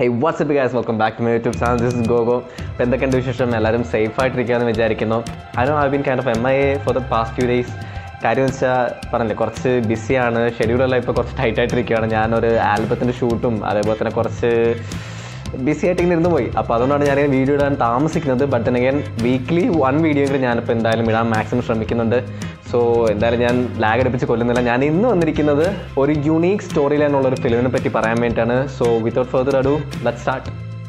hey what's up guys welcome back to my YouTube channel this is ഗോഗോ അപ്പോൾ എന്തൊക്കെയുണ്ട് വിശേഷം എല്ലാവരും സേഫ് ആയിട്ടിരിക്കുകയെന്ന് വിചാരിക്കുന്നു I know I been kind of M I A for the past few days കാര്യം വെച്ചാൽ പറഞ്ഞില്ലേ കുറച്ച് ബിസിയാണ് ഷെഡ്യൂളെല്ലാം ഇപ്പോൾ കുറച്ച് ടൈറ്റ് ആയിട്ടിരിക്കുകയാണ് ഞാനൊരു ആൽബത്തിൻ്റെ ഷൂട്ടും അതേപോലെ തന്നെ കുറച്ച് ബിസി ആയിട്ട് ഇങ്ങനെ ഇരുന്ന് പോയി അപ്പോൾ അതുകൊണ്ടാണ് ഞാൻ വീഡിയോ ഇടാൻ താമസിക്കുന്നത് but then again weekly one video എങ്കിലും ഞാനിപ്പോൾ എന്തായാലും ഇടാൻ മാക്സിമം ശ്രമിക്കുന്നുണ്ട് സോ എന്തായാലും ഞാൻ ലാഗ് അടുപ്പിച്ച് കൊല്ലുന്നില്ല ഞാൻ ഇന്ന് വന്നിരിക്കുന്നത് ഒരു യുണീക്ക് സ്റ്റോറി ലൈൻ ഉള്ള ഒരു ഫിലിമിനെ പറ്റി പറയാൻ വേണ്ടിയിട്ടാണ് so without further ado let start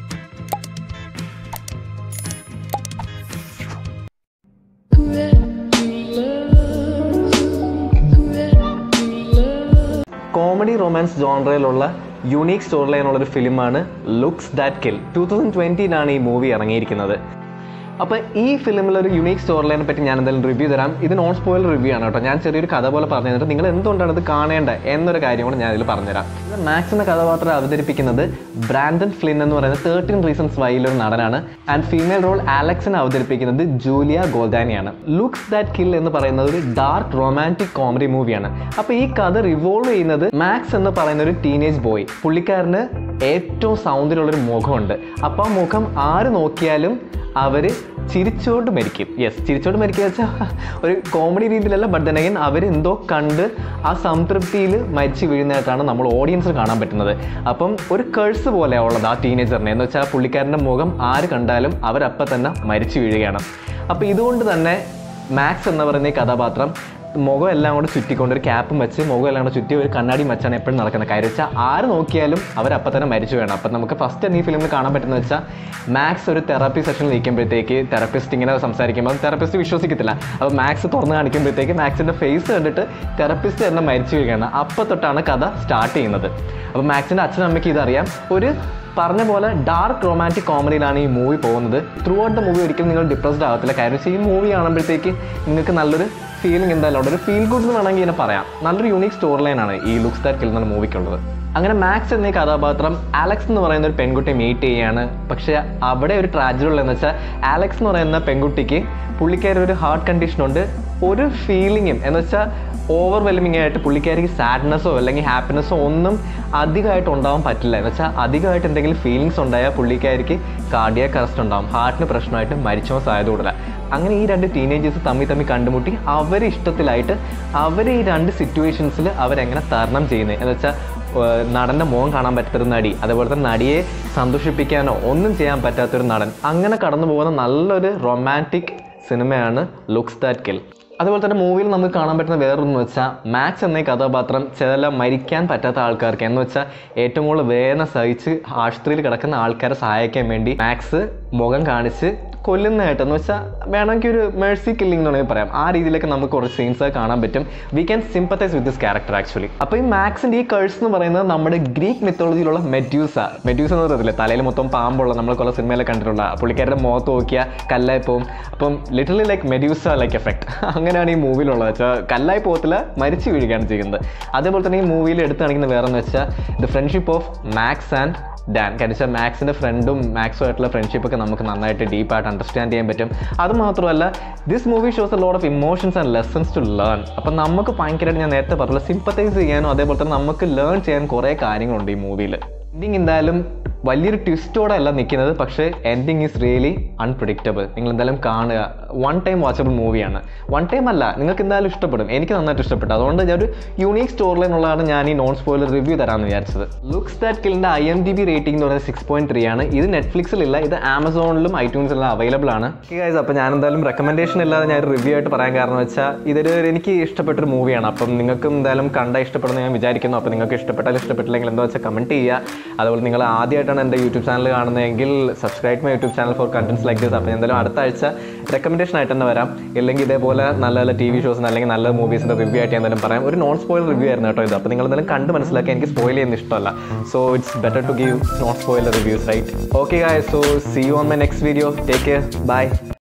comedy romance ജോൺറയിലുള്ള യുണീക്ക് സ്റ്റോറി ലൈൻ ഉള്ളൊരു ഫിലിമാണ് looks that kill two thousand ട്വൻറ്റിയിലാണ് ഈ മൂവി ഇറങ്ങിയിരിക്കുന്നത് അപ്പോൾ ഈ ഫിലിമിൽ ഒരു യുണീക്ക് സ്റ്റോറി ലൈനെ പറ്റി ഞാൻ എന്തായാലും റിവ്യൂ തരാം ഇത് നോൺ സ്പോയിൽ റിവ്യൂ ആണ് കേട്ടോ ഞാൻ ചെറിയൊരു കഥ പോലെ പറഞ്ഞു തന്നിട്ട് നിങ്ങൾ എന്തുകൊണ്ടാണ് ഇത് കാണേണ്ടത് എന്നൊരു കാര്യം കൂടെ ഞാൻ ഇതിൽ പറഞ്ഞുതരാം ഇത് മാക്സ് എന്ന കഥാപാത്രം അവതരിപ്പിക്കുന്നത് ബ്രാൻഡൻ ഫ്ലിൻ എന്ന് പറയുന്ന തേർട്ടീൻ റീസൺസ് വൈയിലൊരു നടനാണ് ആൻഡ് ഫീമെയിൽ റോൾ ആലക്സിനെ അവതരിപ്പിക്കുന്നത് ജൂലിയ ഗോൾദാനിയാണ് ലുക്സ് ദാറ്റ് കിൽ എന്ന് പറയുന്നത് ഒരു ഡാർക്ക് റൊമാൻറ്റിക് കോമഡി മൂവിയാണ് അപ്പോൾ ഈ കഥ റിവോൾവ് ചെയ്യുന്നത് മാക്സ് എന്ന് പറയുന്ന ഒരു ടീനേജ് ബോയ് പുള്ളിക്കാരന് ഏറ്റവും സൗന്ദര്യമുള്ളൊരു മുഖമുണ്ട് അപ്പോൾ ആ മുഖം ആര് നോക്കിയാലും അവർ ചിരിച്ചുകൊണ്ട് മരിക്കും യെസ് ചിരിച്ചുകൊണ്ട് മരിക്കുക വെച്ചാൽ ഒരു കോമഡി രീതിയിലല്ല ബട്ട് ദനകൻ അവരെന്തോ കണ്ട് ആ സംതൃപ്തിയിൽ മരിച്ചു വീഴുന്നതായിട്ടാണ് നമ്മൾ ഓഡിയൻസിന് കാണാൻ പറ്റുന്നത് അപ്പം ഒരു കേഴ്സ് പോലെ ഉള്ളത് ആ ടീനേജറിനെ എന്ന് വെച്ചാൽ പുള്ളിക്കാരൻ്റെ മുഖം ആര് കണ്ടാലും അവരപ്പം തന്നെ മരിച്ചു വീഴുകയാണ് അപ്പോൾ ഇതുകൊണ്ട് തന്നെ മാക്സ് എന്ന് പറയുന്ന ഈ കഥാപാത്രം മുഖം എല്ലാം കൂടെ ചുറ്റിക്കൊണ്ട് ഒരു ക്യാപ്പും വെച്ച് മുഖം എല്ലാം കൂടെ ചുറ്റി ഒരു കണ്ണാടി വെച്ചാണ് എപ്പോഴും നടക്കുന്നത് കാര്യം വെച്ചാൽ ആര് നോക്കിയാലും അവരപ്പം തന്നെ മരിച്ചു വേണം അപ്പം നമുക്ക് ഫസ്റ്റ് തന്നെ ഈ ഫിലിമിൽ കാണാൻ പറ്റുന്നത് വെച്ചാൽ മാക്സ് ഒരു തെറാപ്പി സെഷനിൽ നിൽക്കുമ്പോഴത്തേക്ക് തെറപ്പിസ്റ്റ് ഇങ്ങനെ സംസാരിക്കുമ്പോൾ തെറപ്പിസ്റ്റ് വിശ്വസിക്കത്തില്ല അപ്പോൾ മാക്സ് തുറന്ന് കാണിക്കുമ്പോഴത്തേക്ക് മാക്സിൻ്റെ ഫേസ് കണ്ടിട്ട് തെറപ്പിസ്റ്റ് തന്നെ മരിച്ചു വീഴുകയാണ് അപ്പം തൊട്ടാണ് കഥ സ്റ്റാർട്ട് ചെയ്യുന്നത് അപ്പോൾ മാക്സിൻ്റെ അച്ഛനും അമ്മയ്ക്ക് ഇതറിയാം ഒരു പറഞ്ഞ പോലെ ഡാർക്ക് റൊമാൻറ്റിക് കോമഡിയിലാണ് ഈ മൂവി പോകുന്നത് ത്രൂ ഔട്ട് ദ മൂവി ഒരിക്കലും നിങ്ങൾ ഡിപ്രസ്ഡ് ആകത്തില്ല കാര്യം വെച്ചാൽ ഈ മൂവി കാണുമ്പോഴത്തേക്ക് നിങ്ങൾക്ക് നല്ലൊരു ഫീലിംഗ് എന്തായാലും ഉണ്ട് ഒരു ഫീൽ ഗുഡ് എന്ന് വേണമെങ്കിൽ ഇങ്ങനെ പറയാം നല്ലൊരു യൂണിക് സ്റ്റോറി ലൈനാണ് ഈ ലുക്സ് ദാറ്റ് കിൽ എന്ന മൂവിക്കുള്ളത് അങ്ങനെ മാക്സ് എന്ന ഈ കഥാപാത്രം ആലക്സ് എന്ന് പറയുന്ന ഒരു പെൺകുട്ടിയെ മീറ്റ് ചെയ്യാണ് പക്ഷേ അവിടെ ഒരു ട്രാജഡി ഉള്ളതെന്ന് വെച്ചാൽ ആലക്സ് എന്ന് പറയുന്ന പെൺകുട്ടിക്ക് പുള്ളിക്കാരി ഒരു ഹാർട്ട് കണ്ടീഷൻ ഉണ്ട് ഒരു ഫീലിങ്ങും എന്ന് വെച്ചാൽ ഓവർവെൽമിംഗ് ആയിട്ട് പുള്ളിക്കാരിക്ക് സാഡ്നെസ്സോ അല്ലെങ്കിൽ ഹാപ്പിനെസ്സോ ഒന്നും അധികമായിട്ട് ഉണ്ടാവാൻ പറ്റില്ല എന്ന് വെച്ചാൽ അധികമായിട്ട് എന്തെങ്കിലും ഫീലിങ്സ് ഉണ്ടായാൽ പുള്ളിക്കാരിക്ക് കാർഡിയാക് അറസ്റ്റ് ഉണ്ടാവും ഹാർട്ടിന് പ്രശ്നമായിട്ട് മരിച്ചോ സാധ്യത കൂടുതലാണ് അങ്ങനെ ഈ രണ്ട് ടീനേജേഴ്സ് തമ്മിൽ തമ്മിൽ കണ്ടുമുട്ടി അവരെ ഇഷ്ടത്തിലായിട്ട് അവർ ഈ രണ്ട് സിറ്റുവേഷൻസിൽ അവരെങ്ങനെ തരണം ചെയ്യുന്നത് എന്ന് വെച്ചാൽ നടൻ്റെ മുഖം കാണാൻ പറ്റാത്തൊരു നടി അതേപോലെ തന്നെ നടിയെ സന്തോഷിപ്പിക്കാനോ ഒന്നും ചെയ്യാൻ പറ്റാത്തൊരു നടൻ അങ്ങനെ കടന്നു പോകുന്ന നല്ലൊരു റൊമാൻറ്റിക് സിനിമയാണ് ലുക്സ് ദാറ്റ് കിൽ അതുപോലെ തന്നെ മൂവിയിൽ നമുക്ക് കാണാൻ പറ്റുന്ന വേറൊന്ന് വെച്ചാൽ മാക്സ് എന്ന ഈ കഥാപാത്രം ചില മരിക്കാൻ പറ്റാത്ത ആൾക്കാർക്ക് എന്ന് വെച്ചാൽ ഏറ്റവും കൂടുതൽ വേദന സഹിച്ച് ആശുപത്രിയിൽ കിടക്കുന്ന ആൾക്കാരെ സഹായിക്കാൻ വേണ്ടി മാക്സ് മുഖം കാണിച്ച് കൊല്ലുന്നതായിട്ട് എന്ന് വെച്ചാൽ വേണമെങ്കിൽ ഒരു മേഴ്സി കില്ലിംഗ് എന്ന് വേണമെങ്കിൽ പറയാം ആ രീതിയിലൊക്കെ നമുക്ക് കുറച്ച് സീൻസ് കാണാൻ പറ്റും we can sympathise with this character actually അപ്പോൾ ഈ മാക്സിൻ്റെ ഈ കേഴ്സ് എന്ന് പറയുന്നത് നമ്മുടെ ഗ്രീക്ക് മിത്തോളജിയിലുള്ള മെഡ്യൂസ മെഡ്യൂസ എന്ന് പറയത്തില്ലേ തലയിൽ മൊത്തം പാമ്പുള്ള നമ്മൾ കുറേ സിനിമയിലൊക്കെ കണ്ടിട്ടുള്ള പുള്ളിക്കാരുടെ മുഖത്ത് നോക്കിയാൽ കല്ലായി പോകും അപ്പം literally like Medusa like effect അങ്ങനെയാണ് ഈ മൂവിയിലുള്ളത് വെച്ചാൽ കല്ലായി പോകത്തില്ല മരിച്ചു വീഴുകയാണ് ചെയ്യുന്നത് അതേപോലെ തന്നെ ഈ മൂവിയിൽ എടുത്ത് കാണിക്കുന്ന വേറെ എന്ന് വെച്ചാൽ the friendship of Max and Dan കാരണം വെച്ചാൽ മാക്സിൻ്റെ ഫ്രണ്ടും മാക്സും ആയിട്ടുള്ള ഫ്രണ്ട്ഷിപ്പ് ഒക്കെ നമുക്ക് നന്നായിട്ട് ഡീപ്പായിട്ട് അണ്ടർസ്റ്റാൻഡ് ചെയ്യാൻ പറ്റും അത് മാത്രമല്ല this movie shows a lot of emotions and lessons to learn അപ്പം നമുക്ക് ഭയങ്കരമായിട്ട് ഞാൻ നേരത്തെ പറഞ്ഞില്ല സിമ്പത്തൈസ് ചെയ്യാനും അതേപോലെ തന്നെ നമുക്ക് ലേൺ ചെയ്യാൻ കുറേ കാര്യങ്ങളുണ്ട് ഈ മൂവിയിൽ എൻഡിങ് എന്തായാലും വലിയൊരു ട്വിസ്റ്റോടെ അല്ല നിൽക്കുന്നത് പക്ഷേ എൻഡിങ് ഈസ് റിയലി അൺപ്രഡിക്റ്റബിൾ നിങ്ങൾ എന്തായാലും കാണുക വൺ ടൈം വാച്ചബിൾ മൂവിയാണ് വൺ ടൈം അല്ല നിങ്ങൾക്ക് എന്തായാലും ഇഷ്ടപ്പെടും എനിക്ക് നന്നായിട്ട് ഇഷ്ടപ്പെട്ടു അതുകൊണ്ട് ഞാൻ ഒരു യൂണീക്ക് സ്റ്റോറി ലൈൻ ഉള്ളതാണ് ഞാൻ ഈ നോൺ സ്പോയിലർ റിവ്യൂ തരാമെന്ന് വിചാരിച്ചത് ലുക്സ് ദാറ്റ് കിലിൻ്റെ I M D B rating എന്ന് പറയുന്നത് സിക്സ് പോയിന്റ് ത്രീ ആണ് ഇത് നെറ്റ്ഫ്ലിക്സിലില്ല ഇത് ആമസോണിലും ഐറ്റ്യൂൺസിലും അവൈലബിൾ ആണ് ഗൈസ് അപ്പോൾ ഞാൻ എന്തായാലും റെക്കമെൻഡേഷൻ ഇല്ലാതെ ഞാൻ റിവ്യൂ ആയിട്ട് പറയാൻ കാരണം വെച്ചാൽ ഇതൊരു എനിക്ക് ഇഷ്ടപ്പെട്ടൊരു മൂവിയാണ് അപ്പം നിങ്ങൾക്ക് എന്തായാലും കണ്ട ഇഷ്ടപ്പെടുന്ന ഞാൻ വിചാരിക്കുന്നു അപ്പോൾ നിങ്ങൾക്ക് ഇഷ്ടപ്പെട്ടാലും ഇഷ്ടപ്പെട്ടില്ലെങ്കിൽ എന്താ വെച്ചാൽ കമൻറ്റ് ചെയ്യുക അതുപോലെ നിങ്ങൾ ആദ്യമായിട്ടാണ് എൻ്റെ യൂട്യൂബ് ചാനൽ കാണുന്നതെങ്കിൽ subscribe my YouTube channel for contents like this അപ്പോൾ എന്തായാലും അടുത്ത ആഴ്ച റെക്കമെൻഡേഷൻ ആയിട്ട് തന്നെ വരാം ഇല്ലെങ്കിൽ ഇതേപോലെ നല്ല നല്ല ടി വി ഷോസ് അല്ലെങ്കിൽ നല്ല മൂവീസിൻ്റെ റിവ്യൂ ആയിട്ട് എന്തായാലും പറയാം ഒരു നോൺ സ്പോയിൽ റിവ്യൂ ആയിരുന്നു കേട്ടോ ഇത് അപ്പോൾ നിങ്ങൾ എന്തായാലും കണ്ട് മനസ്സിലാക്കി എനിക്ക് സ്പോയിൽ ചെയ്യുന്ന ഇഷ്ടമല്ല so it's better to give not spoil reviews right okay guy so see you on my next video take care by